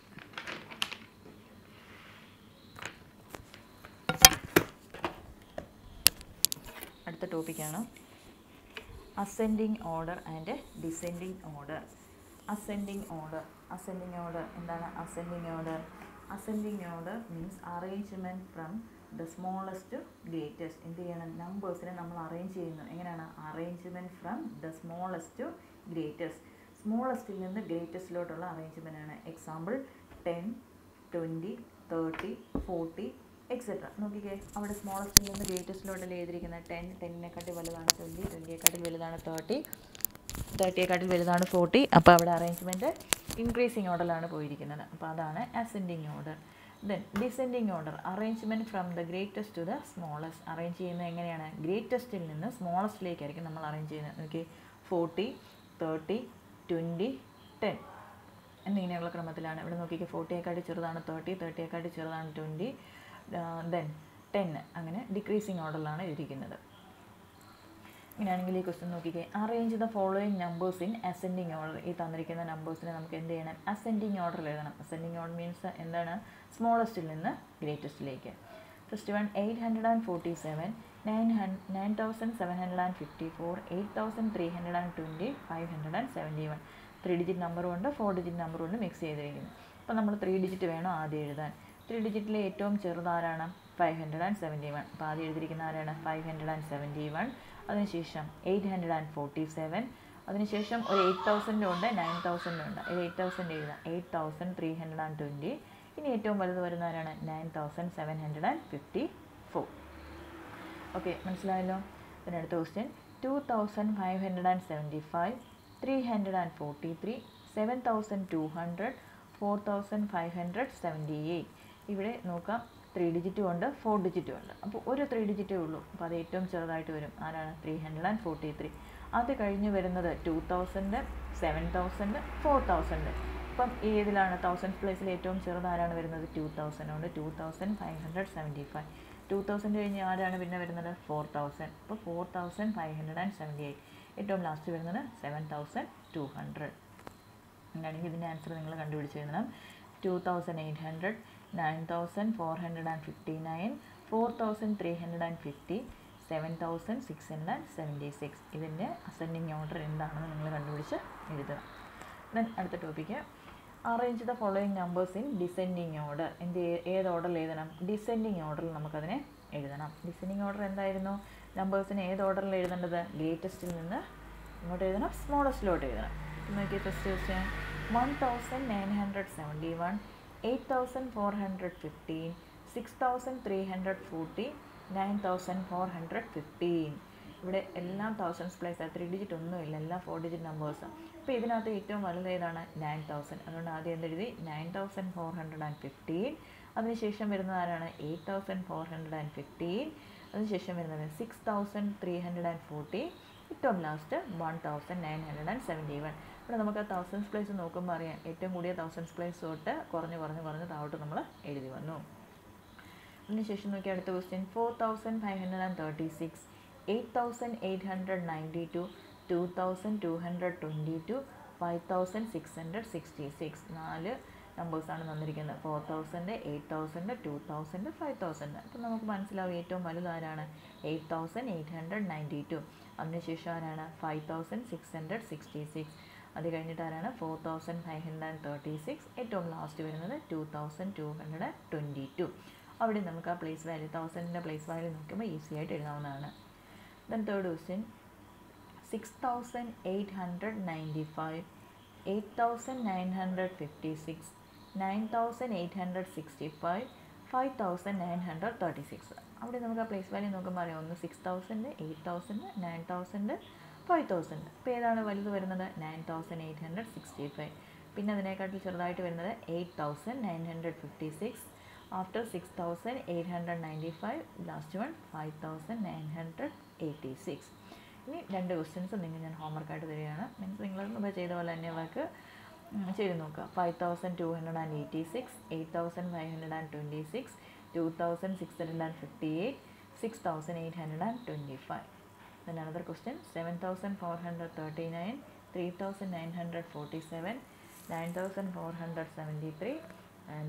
അടുത്ത ടോപ്പിക്കാണ് ascending order and descending order ascending order ascending order എന്താണ് ascending order ascending order means arrangement from the smallest greatest എന്ത് ചെയ്യണം നമ്പേഴ്സിനെ നമ്മൾ അറേഞ്ച് ചെയ്യുന്നു എങ്ങനെയാണ് arrangement from the smallest greatest സ്മോളസ്റ്റിൽ നിന്ന് ഗ്രേറ്റസ്റ്റിലോട്ടുള്ള അറേഞ്ച്മെൻ്റ് ആണ് example ten twenty thirty forty etcetera നോക്കിക്കേ അവിടെ സ്മോളസ്റ്റിൽ നിന്ന് ഗ്രേറ്റസ്റ്റിലോട്ടല്ലേ എഴുതിയിരിക്കുന്നത് ടെൻ ടെന്നിനെക്കാട്ടി വലുതാണ് ട്വൻറ്റി ട്വൻറ്റിയെക്കാട്ടിൽ വലുതാണ് തേർട്ടി തേർട്ടിയെക്കാട്ടിൽ വലുതാണ് ഫോർട്ടി അപ്പോൾ അവിടെ അറേഞ്ച്മെൻറ്റ് ഇൻക്രീസിങ് ഓർഡറിലാണ് പോയിരിക്കുന്നത് അപ്പോൾ അതാണ് ascending order then descending order arrangement from the greatest to the smallest arrange ചെയ്യുന്നത് എങ്ങനെയാണ് ഗ്രേറ്റസ്റ്റിൽ നിന്ന് സ്മോളസ്റ്റിലേക്കായിരിക്കും നമ്മൾ അറേഞ്ച് ചെയ്യുന്നത് നോക്കി ഫോർട്ടി തേർട്ടി ട്വൻറ്റി ടെൻ എന്നിങ്ങനെയുള്ള ക്രമത്തിലാണ് ഇവിടെ നോക്കിക്കുക ഫോർട്ടിയെക്കാട്ടി ചെറുതാണ് തേർട്ടി തേർട്ടിയെക്കാട്ടി ചെറുതാണ് ട്വൻറ്റി ദെൻ ടെൻ അങ്ങനെ ഡിക്രീസിങ് ഓർഡറിലാണ് ഇരിക്കുന്നത് ഇങ്ങനെയാണെങ്കിൽ ഈ ക്വസ്റ്റ്യൻ നോക്കിക്കേ arrange the following numbers in ascending order ഈ തന്നിരിക്കുന്ന നമ്പേഴ്സിനെ നമുക്ക് എന്ത് ചെയ്യണം അസെൻഡിങ് ഓർഡറിൽ എഴുതണം അസെൻഡിങ് ഓർഡർ മീൻസ് എന്താണ് സ്മോളസ്റ്റിൽ നിന്ന് ഗ്രേറ്റസ്റ്റിലേക്ക് first one eight hundred and forty seven nine hun nine thousand seven hundred and fifty four eight thousand three hundred and twenty five hundred and seventy one three digit നമ്പറും ഉണ്ട് four digit നമ്പറും ഉണ്ട് mix ചെയ്തിരിക്കുന്നു അപ്പോൾ നമ്മൾ three digit വേണം ആദ്യം എഴുതാൻ ത്രീ ഡിജിറ്റിലെ ഏറ്റവും ചെറുതാരാണ് five hundred and seventy one അപ്പോൾ ആദ്യം എഴുതിയിരിക്കുന്ന ആരാണ് five hundred and seventy one അതിനുശേഷം eight hundred and forty seven അതിനുശേഷം ഒരു എയ്റ്റ് തൗസൻഡും ഉണ്ട് നയൻ തൗസൻഡും ഉണ്ട് എയ്റ്റ് തൗസൻഡ് എഴുതാം eight thousand three hundred and twenty ഇനി ഏറ്റവും വലുത് വരുന്ന ആരാണ് nine thousand seven hundred and fifty four okay മനസ്സിലായല്ലോ പിന്നെ അടുത്ത question two thousand five hundred and seventy five three hundred and forty three seven thousand two hundred four thousand five hundred seventy eight ഇവിടെ നോക്കാം three ഡിജിറ്റും ഉണ്ട് four ഡിജിറ്റും ഉണ്ട് അപ്പോൾ ഒരു three ഡിജിറ്റേ ഉള്ളൂ അപ്പോൾ അത് ഏറ്റവും ചെറുതായിട്ട് വരും ആരാണ് three hundred and forty three അത് കഴിഞ്ഞ് വരുന്നത് two thousand seven thousand four thousand ഇപ്പം ഏതിലാണ് തൗസൻഡ് പ്ലേസിൽ ഏറ്റവും ചെറുത് ആരാണ് വരുന്നത് ടു തൗസൻഡ് ഉണ്ട് two thousand five hundred seventy five two thousand കഴിഞ്ഞ് ആരാണ് പിന്നെ വരുന്നത് ഫോർ തൗസൻഡ് അപ്പോൾ four thousand five hundred and seventy eight ഏറ്റവും ലാസ്റ്റ് വരുന്നത് സെവൻ തൗസൻഡ് ടു ഹൺഡ്രഡ് അങ്ങനെയാണെങ്കിൽ ഇതിൻ്റെ ആൻസർ നിങ്ങൾ കണ്ടുപിടിച്ച് എഴുതണം two thousand eight hundred nine thousand four hundred and fifty nine four thousand three hundred and fifty seven thousand six hundred and seventy six ഇതിൻ്റെ ascending order എന്താണെന്ന് നിങ്ങൾ കണ്ടുപിടിച്ച് എഴുതുക ദെൻ അടുത്ത topic arrange the following numbers in descending order എന്ത് ഏത് ഓർഡറിൽ എഴുതണം ഡിസെൻഡിങ് ഓർഡറിൽ നമുക്കതിനെ എഴുതണം ഡിസെൻഡിങ് ഓർഡർ എന്തായിരുന്നു നമ്പേഴ്സിന് ഏത് ഓർഡറിൽ എഴുതേണ്ടത് ഗ്രേറ്റസ്റ്റിൽ നിന്ന് ഇങ്ങോട്ട് എഴുതണം സ്മോളസ്റ്റിലോട്ട് എഴുതണം നോക്കിയ first question one thousand nine hundred seventy one eight thousand four hundred fifteen six thousand three hundred forty nine thousand four hundred fifteen ഇവിടെ എല്ലാം തൗസൻഡ്സ് പ്ലേസ് ത്രീ ഡിജിറ്റ് ഒന്നുമില്ല എല്ലാം ഫോർ ഡിജിറ്റ് നമ്പേഴ്സാണ് അപ്പോൾ ഇതിനകത്ത് ഏറ്റവും വലുത് ഏതാണ് നയൻ തൗസൻഡ് അതുകൊണ്ട് ആദ്യം എന്തെഴുതി nine thousand four hundred and fifteen അതിനുശേഷം വരുന്നത് ആരാണ് eight thousand four hundred and fifteen അതിനുശേഷം വരുന്നത് six thousand three hundred and forty ഏറ്റവും last one thousand nine hundred and seventy one ഇവിടെ നമുക്ക് ആ തൗസൻഡ്സ് പ്ലേസ് നോക്കുമ്പോൾ അറിയാം ഏറ്റവും കൂടിയ തൗസൻഡ്സ് പ്ലേസ് തൊട്ട് കുറഞ്ഞ് കുറഞ്ഞ് കുറഞ്ഞ് താഴോട്ട് നമ്മൾ എഴുതി വന്നു അതിനുശേഷം നോക്കി അടുത്ത question four thousand five hundred and thirty six eight thousand eight hundred ninety two two thousand two hundred twenty two five thousand six hundred sixty six നാല് നമ്പേഴ്സാണ് തന്നിരിക്കുന്നത് four thousand eight thousand two thousand five thousand അപ്പം നമുക്ക് മനസ്സിലാവും ഏറ്റവും വലുത് ആരാണ് eight thousand eight hundred ninety two അതിനുശേഷം ആരാണ് five thousand six hundred sixty six അത് കഴിഞ്ഞിട്ട് ആരാണ് four thousand five hundred and thirty six ഏറ്റവും ലാസ്റ്റ് വരുന്നത് two thousand two hundred twenty two അവിടെ നമുക്ക് ആ പ്ലേസ് വാല്യൂ തൗസൻഡിൻ്റെ പ്ലേസ് വാല്യൂ നോക്കുമ്പോൾ ഈസി ആയിട്ട് എഴുതാവുന്നതാണ് then third question six thousand eight hundred ninety five eight thousand nine hundred fifty six nine thousand eight hundred sixty five five thousand nine hundred thirty six അവിടെ നമുക്ക് ആ place value നോക്കുമ്പോൾ അറിയാം ഒന്ന് six thousand eight thousand nine thousand five thousand ഇപ്പോൾ ഏതാണ് വലുത് വരുന്നത് nine thousand eight hundred sixty five പിന്നെ അതിനേക്കാട്ടിൽ ചെറുതായിട്ട് വരുന്നത് eight thousand nine hundred fifty six after six thousand eight hundred ninety five last one five thousand nine hundred eighty six ഇനി രണ്ട് ക്വസ്റ്റ്യൻസ് നിങ്ങൾ ഞാൻ ഹോംവർക്കായിട്ട് തരികയാണ് മീൻസ് നിങ്ങൾ മുമ്പ് ചെയ്ത പോലെ തന്നെ അവർക്ക് ചെയ്ത് നോക്കുക five thousand two hundred and eighty six eight thousand five hundred and twenty six two thousand six hundred and fifty eight six thousand eight hundred and twenty five Then another question 7439, 3947, 9473 and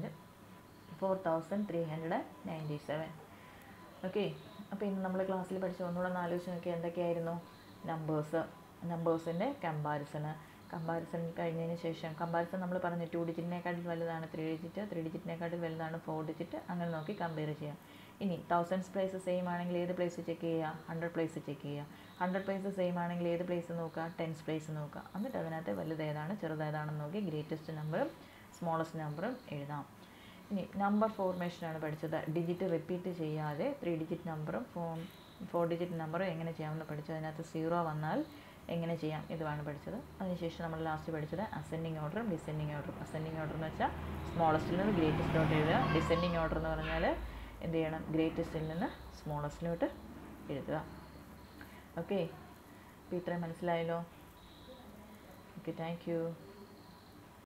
4397. Okay അപ്പോൾ ഇന്ന് നമ്മൾ ക്ലാസ്സിൽ പഠിച്ച ഒന്നുകൂടെ ഒന്ന് ആലോചിച്ച് നോക്കി എന്തൊക്കെയായിരുന്നു നമ്പേഴ്സ് നമ്പേഴ്സിൻ്റെ കമ്പാരിസണ് കമ്പാരിസൺ കഴിഞ്ഞതിന് ശേഷം കമ്പാരിസൺ നമ്മൾ പറഞ്ഞു ടു ഡിജിറ്റിനെക്കാട്ടിൽ വലുതാണ് ത്രീ ഡിജിറ്റ് ത്രീ ഡിജിറ്റിനെക്കാട്ടിൽ വലുതാണ് ഫോർ ഡിജിറ്റ് അങ്ങനെ നോക്കി കമ്പയർ ചെയ്യാം ഇനി തൗസൻഡ്സ് പ്ലേസ് സെയിം ആണെങ്കിൽ ഏത് പ്ലേസ് ചെക്ക് ചെയ്യുക ഹൺഡ്രഡ് പ്ലേസ് ചെക്ക് ചെയ്യുക ഹൺഡ്രഡ് പ്ലേസ് സെയിം ആണെങ്കിൽ ഏത് പ്ലേസ് നോക്കുക ടെൻസ് പ്ലേസ് നോക്കുക എന്നിട്ട് അതിനകത്ത് വലുത് ഏതാണ് ചെറുതേതാണെന്ന് നോക്കി ഗ്രേറ്റസ്റ്റ് നമ്പറും സ്മോളസ്റ്റ് നമ്പറും എഴുതാം ഇനി നമ്പർ ഫോർമേഷനാണ് പഠിച്ചത് ഡിജിറ്റ് റിപ്പീറ്റ് ചെയ്യാതെ ത്രീ ഡിജിറ്റ് നമ്പറും ഫോർ ഫോർ ഡിജിറ്റ് നമ്പറും എങ്ങനെ ചെയ്യാമെന്ന് പഠിച്ചു അതിനകത്ത് സീറോ വന്നാൽ എങ്ങനെ ചെയ്യാം ഇതുമാണ് പഠിച്ചത് അതിനുശേഷം നമ്മൾ ലാസ്റ്റ് പഠിച്ചത് അസെൻഡിങ് ഓർഡറും ഡിസെൻഡിങ് ഓർഡറും അസെൻഡിങ് ഓർഡർ എന്ന് വെച്ചാൽ സ്മോളസ്റ്റിൽ നിന്ന് ഗ്രേറ്റസ്റ്റിലോട്ട് എഴുതുക ഡിസെൻഡിങ് ഓർഡർ എന്ന് പറഞ്ഞാൽ എന്ത് ചെയ്യണം ഗ്രേറ്റസ്റ്റിൽ നിന്ന് സ്മോളസ്റ്റിലോട്ട് എഴുതുക ഓക്കെ അപ്പോൾ ഇത്രയും മനസ്സിലായല്ലോ ഓക്കെ താങ്ക് യു